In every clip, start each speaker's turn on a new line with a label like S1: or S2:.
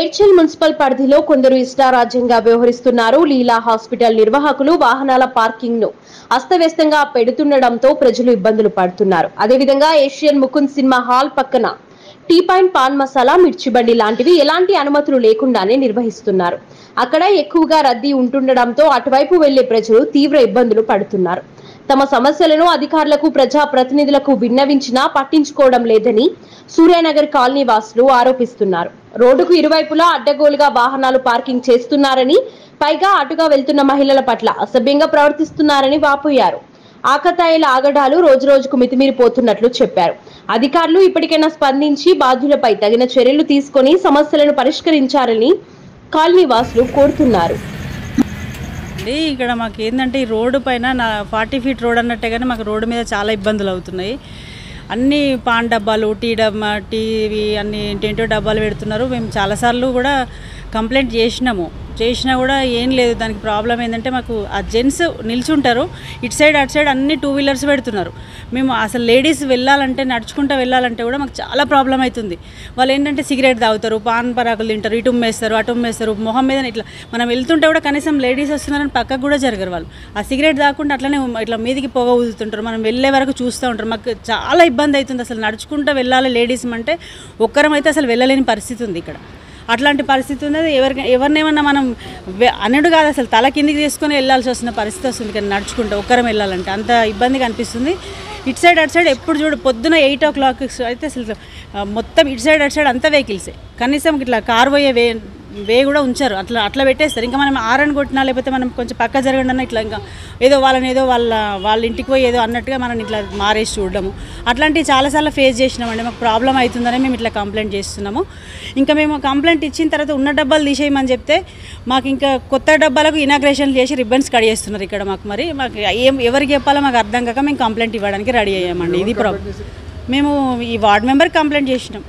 S1: Medchal municipal పరిధిలో కొందరు ఇష్టారాజ్యంగా వ్యవహరిస్తున్నారు లీలా హాస్పిటల్ నిర్వాహకులు వాహనాల పార్కింగ్ ను అస్తవ్యస్తంగా పెడుతుండడంతో ప్రజలు ఇబ్బందులు పడుతున్నారు అదేవిధంగా ఏషియన్ ముకుంద్ సినిమా హాల్ పక్కన టీ పాయింట్ పాన్ మసాలా మిర్చి బండి లాంటివి ఎలాంటి అనుమతులు లేకుండానే నిర్వహిస్తున్నారు అక్కడ ఎక్కువగా రద్దీ ఉంటుండడంతో అటువైపు వెళ్లే ప్రజలు తీవ్ర ఇబ్బందులు పడుతున్నారు తమ సమస్యలను అధికారులకు ప్రజా ప్రతినిధులకు విన్నవించినా పట్టించుకోవడం లేదని సూర్యానగర్ కాలనీ వాసులు ఆరోపిస్తున్నారు రోడ్డుకు ఇరువైపులా అడ్డగోలుగా వాహనాలు పార్కింగ్ చేస్తున్నారని పైగా అటుగా వెళ్తున్న మహిళల పట్ల అసభ్యంగా ప్రవర్తిస్తున్నారని వాపోయారు ఆకతాయిల ఆగడాలు రోజురోజుకు మితిమీరిపోతున్నట్లు చెప్పారు అధికారులు ఇప్పటికైనా స్పందించి బాధ్యులపై తగిన చర్యలు తీసుకొని సమస్యలను పరిష్కరించాలని కాలనీ వాసులు కోరుతున్నారు
S2: అండి ఇక్కడ మాకు ఏంటంటే ఈ రోడ్డు పైన నా ఫార్టీ ఫీట్ రోడ్ అన్నట్టే కానీ మాకు రోడ్డు మీద చాలా ఇబ్బందులు అవుతున్నాయి అన్ని పాన్ డబ్బాలు టీ డబ్బా టీవీ అన్ని ఏంటేంటో డబ్బాలు పెడుతున్నారు మేము చాలాసార్లు కూడా కంప్లైంట్ చేసినాము చేసినా కూడా ఏం లేదు దానికి ప్రాబ్లం ఏంటంటే మాకు ఆ జెంట్స్ నిల్చుంటారు ఇటు సైడ్ అటు సైడ్ అన్ని టూ వీలర్స్ పెడుతున్నారు మేము అసలు లేడీస్ వెళ్ళాలంటే నడుచుకుంటూ వెళ్ళాలంటే కూడా మాకు చాలా ప్రాబ్లం అవుతుంది వాళ్ళు ఏంటంటే సిగరెట్ తాగుతారు పాన్ పరాకులు తింటారు ఇటు ఉమ్మేస్తారు అటు ఉమ్మేస్తారు మొహం మీద ఇట్లా మనం వెళ్తుంటే కూడా కనీసం లేడీస్ వస్తున్నారని పక్కకు కూడా జరగరు వాళ్ళు ఆ సిగరెట్ తాకుండా అట్లనే ఉమ్మ- ఇట్లా మీదికి పొగ ఊదుతుంటారు మనం వెళ్ళే వరకు చూస్తూ ఉంటారు మాకు చాలా ఇబ్బంది అవుతుంది అసలు నడుచుకుంటూ వెళ్ళాలి లేడీస్ అంటే ఒక్కరం అయితే అసలు వెళ్ళలేని పరిస్థితి ఉంది ఇక్కడ అట్లాంటి పరిస్థితి ఉన్నది ఎవరికి ఎవరినేమన్నా మనం వె- అనుడు కాదు అసలు తల కిందికి తీసుకొని వెళ్ళాల్సి వస్తున్న పరిస్థితి వస్తుంది కానీ నడుచుకుంటూ ఒక్కరం వెళ్ళాలంటే అంత ఇబ్బందిగా అనిపిస్తుంది ఇటు సైడ్ అటు సైడ్ ఎప్పుడు చూడు పొద్దున ఎయిట్ ఓ క్లాక్ అయితే అసలు ఆ, మొత్తం ఇటు సైడ్ అటు సైడ్ అంతా వెహికల్సే కనీసం ఇట్లా కారు పోయే వే వే కూడా ఉంచారు అట్లా అట్లా పెట్టేస్తారు ఇంకా మనం ఆరని కొట్టినా లేకపోతే మనం కొంచెం పక్క జరగండి అన్న ఇట్లా ఇంకా ఏదో వాళ్ళని ఏదో వాళ్ళ వాళ్ళ ఇంటికి పోయి ఏదో అన్నట్టుగా మనం ఇట్లా మారేసి చూడడము అట్లాంటివి చాలాసార్లు ఫేస్ చేసినామండి మాకు ప్రాబ్లం అవుతుందని మేము ఇట్లా కంప్లైంట్ చేస్తున్నాము ఇంకా మేము కంప్లైంట్ ఇచ్చిన తర్వాత ఉన్న డబ్బాలు తీసేయమని చెప్తే మాకు ఇంకా కొత్త డబ్బాలకు ఇనాగ్రేషన్ చేసి రిబ్బన్స్ కట్ చేస్తున్నారు ఇక్కడ మాకు మరి మాకు ఏం ఎవరికి చెప్పాలో మాకు అర్థం కాక మేము కంప్లైంట్ ఇవ్వడానికి రెడీ అయ్యామండి ఇది ప్రాబ్లం మేము ఈ వార్డ్ మెంబర్ కంప్లైంట్ చేసినాం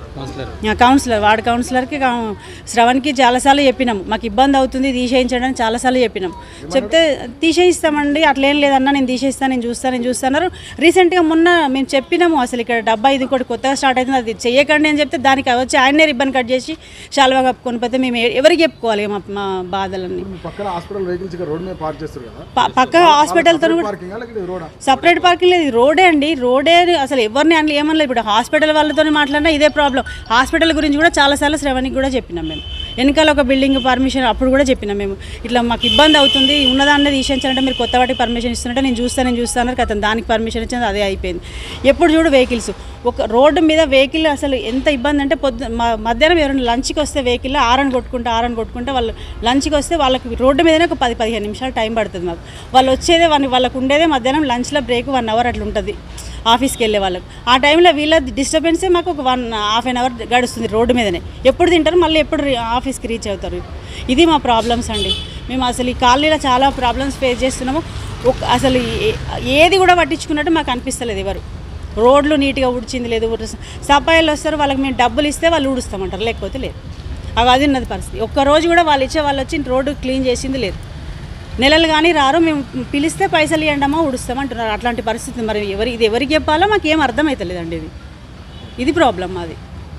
S2: ఆ, కౌన్సిలర్ వార్డు కౌన్సిలర్కి కౌ- శ్రవణ్కి చాలాసార్లు చెప్పినాం మాకు ఇబ్బంది అవుతుంది తీసేయించడానికి చాలాసార్లు చెప్పినాం చెప్తే తీసేయిస్తామండి అట్లేం లేదన్నా నేను తీసేస్తాను నేను చూస్తాను నేను చూస్తాను రీసెంట్గా మొన్న మేము చెప్పినాము అసలు ఇక్కడ డబ్బా ఇది ఇంకోటి కొత్తగా స్టార్ట్ అవుతుంది అది చెయ్యకండి అని చెప్తే దానికి వచ్చి ఆయనే రిబ్బన్ కట్ చేసి శాలువా కప్పుకొని పోతే మేము ఏ- ఎవరికి చెప్పుకోవాలి మా మా బాధలన్నీ
S3: మీ పక్కన హాస్పిటల్ వెహికల్స్ ఇక్కడ రోడ్ మీద పార్క్ చేస్తారు కదా
S2: ప- పక్క హాస్పిటల్తో కూడా
S3: పార్కింగ్ లేకపోతే రోడ్
S2: సపరేట్ పార్కింగ్ లేదు ఇది రోడే అండి రోడే అసలు ఎవరిని అని ఏమనలేదు ఇప్పుడు హాస్పిటల్ వాళ్ళతో మాట్లాడినా ఇదే ప్రాబ్లం హాస్పిటల్ గురించి కూడా చాలాసార్లు శ్రవణికి కూడా చెప్పినాం మేము వెనకాల ఒక బిల్డింగ్ పర్మిషన్ అప్పుడు కూడా చెప్పినాం మేము ఇట్లా మాకు ఇబ్బంది అవుతుంది ఉన్నదాన్ని తీసేయించాలంటే మీరు కొత్త వాటికి పర్మిషన్ ఇస్తున్నట్టే నేను చూస్తాను నేను చూస్తాను కదా దానికి పర్మిషన్ ఇచ్చింది అదే అయిపోయింది ఎప్పుడు చూడు వెహికల్స్ ఒక రోడ్డు మీద వెహికల్ అసలు ఎంత ఇబ్బంది అంటే పొద్దు మ- మధ్యాహ్నం ఎవరైనా లంచ్కి వస్తే వెహికల్ ఆరని కొట్టుకుంటే ఆరని కొట్టుకుంటే వాళ్ళు లంచ్కి వస్తే వాళ్ళకి రోడ్డు మీదనే ఒక పది పదిహేను నిమిషాలు టైం పడుతుంది మాకు వాళ్ళు వచ్చేదే వాళ్ళ వాళ్ళకు ఉండేదే మధ్యాహ్నం లంచ్లో బ్రేక్ వన్ అవర్ అట్లా ఉంటుంది ఆఫీస్కి వెళ్ళే వాళ్ళకి ఆ టైంలో వీళ్ళ డిస్టర్బెన్సే మాకు ఒక వన్ హాఫ్ అన్ అవర్ గడుస్తుంది రోడ్డు మీదనే ఎప్పుడు తింటారు మళ్ళీ ఎప్పుడు రీ- ఆఫీస్కి రీచ్ అవుతారు ఇది మా ప్రాబ్లమ్స్ అండి మేము అసలు ఈ కాలనీలో చాలా ప్రాబ్లమ్స్ ఫేస్ చేస్తున్నాము ఒక అసలు ఏ- ఏది కూడా పట్టించుకున్నట్టు మాకు అనిపిస్తలేదు ఎవరు రోడ్లు నీట్గా ఉడిచింది లేదు సపాయిలు వస్తారు వాళ్ళకి మేము డబ్బులు ఇస్తే వాళ్ళు ఊడుస్తామంటారు లేకపోతే లేదు అవి అది ఉన్నది పరిస్థితి ఒక్క రోజు కూడా వాళ్ళు ఇచ్చే వాళ్ళు వచ్చి రోడ్డు క్లీన్ చేసింది లేదు నెలలు కానీ రారు మేము పిలిస్తే పైసలు ఇవ్వండమా ఉడుస్తామంటున్నారు అట్లాంటి పరిస్థితి మరి ఎవరి ఇది ఎవరికి చెప్పాలో మాకు ఏం అర్థమవుతలేదండి ఇది ఇది ప్రాబ్లం మాది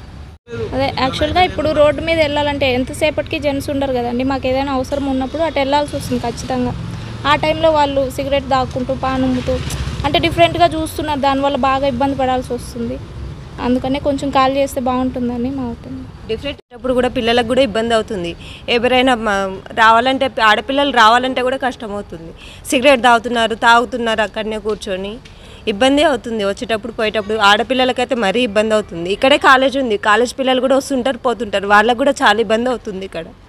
S4: అదే యాక్చువల్గా ఇప్పుడు రోడ్డు మీద వెళ్ళాలంటే ఎంతసేపటికి జెంట్స్ ఉండరు కదండి మాకు ఏదైనా అవసరం ఉన్నప్పుడు అటు వెళ్ళాల్సి వస్తుంది ఖచ్చితంగా ఆ టైంలో వాళ్ళు సిగరెట్ దాక్కుంటూ పాన్ ఉమ్ముతూ అంటే డిఫరెంట్గా చూస్తున్నారు దానివల్ల బాగా ఇబ్బంది పడాల్సి వస్తుంది అందుకనే కొంచెం కాల్ చేస్తే బాగుంటుందని మా ఒపీనియన్
S5: డిఫరెంట్ అప్పుడు కూడా పిల్లలకు కూడా ఇబ్బంది అవుతుంది ఎవరైనా మా- రావాలంటే ఆడపిల్లలు రావాలంటే కూడా కష్టం అవుతుంది సిగరెట్ తాగుతున్నారు తాగుతున్నారు అక్కడనే కూర్చొని ఇబ్బంది అవుతుంది వచ్చేటప్పుడు పోయేటప్పుడు ఆడపిల్లలకైతే మరీ ఇబ్బంది అవుతుంది ఇక్కడే కాలేజ్ ఉంది కాలేజ్ పిల్లలు కూడా వస్తుంటారు పోతుంటారు వాళ్ళకు కూడా చాలా ఇబ్బంది అవుతుంది ఇక్కడ